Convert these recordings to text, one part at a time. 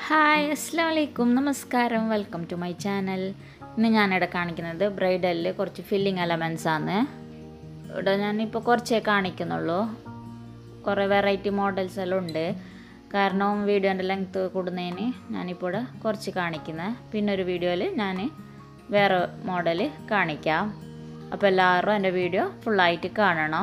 hi അസ്സാം വലൈക്കും നമസ്കാരം വെൽക്കം ടു മൈ ചാനൽ ഇന്ന് ഞാനിവിടെ കാണിക്കുന്നത് ബ്രൈഡലിൽ കുറച്ച് ഫില്ലിങ് എലമെൻസ് ആണ് ഇവിടെ ഞാനിപ്പോൾ കുറച്ചേ കാണിക്കുന്നുള്ളൂ കുറേ വെറൈറ്റി മോഡൽസ് എല്ലാം ഉണ്ട് കാരണം വീഡിയോൻ്റെ ലെങ്ത്ത് കൂടുന്നതിന് ഞാനിപ്പോൾ ഇവിടെ കുറച്ച് കാണിക്കുന്നത് പിന്നെ ഒരു വീഡിയോയിൽ ഞാൻ വേറെ മോഡൽ കാണിക്കാം അപ്പോൾ എല്ലാവരും എൻ്റെ വീഡിയോ ഫുള്ളായിട്ട് കാണണം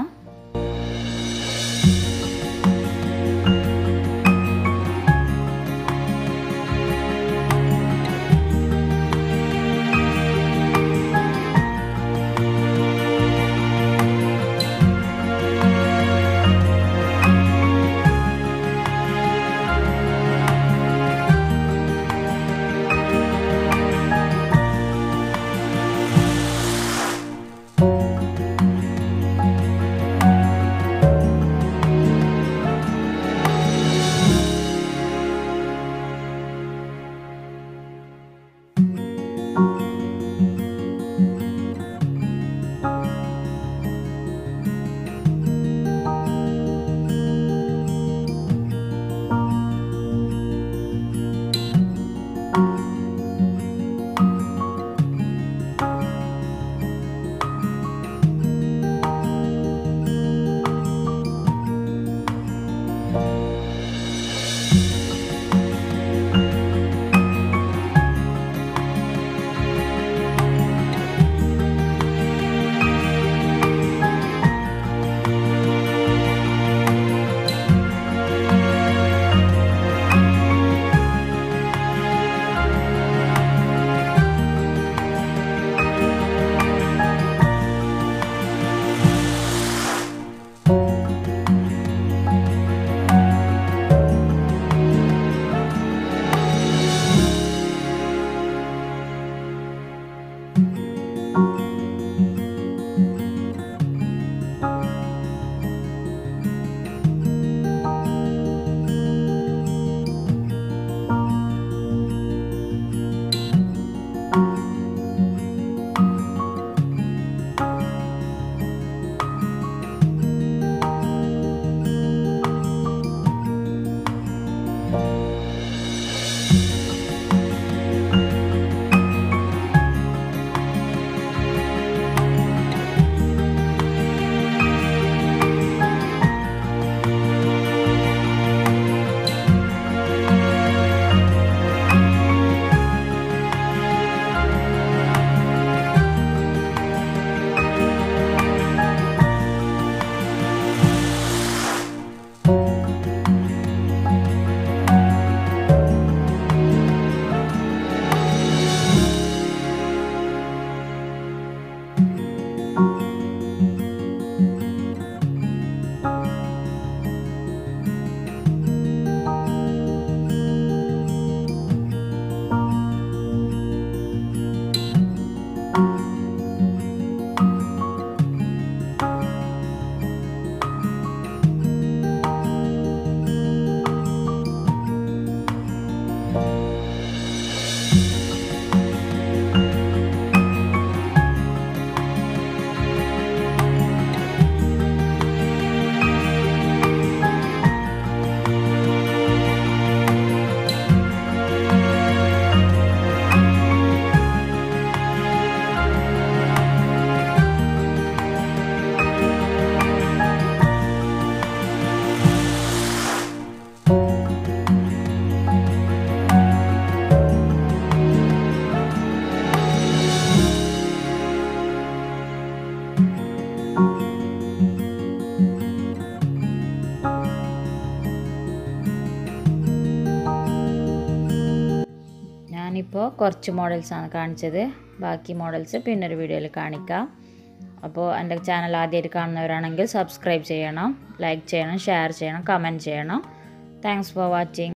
ഞാനിപ്പോൾ കുറച്ച് മോഡൽസാണ് കാണിച്ചത് ബാക്കി മോഡൽസ് പിന്നൊരു വീഡിയോയിൽ കാണിക്കാം അപ്പോൾ എൻ്റെ ചാനൽ ആദ്യമായിട്ട് കാണുന്നവരാണെങ്കിൽ സബ്സ്ക്രൈബ് ചെയ്യണം ലൈക്ക് ചെയ്യണം ഷെയർ ചെയ്യണം കമൻറ്റ് ചെയ്യണം താങ്ക്സ് ഫോർ വാച്ചിങ്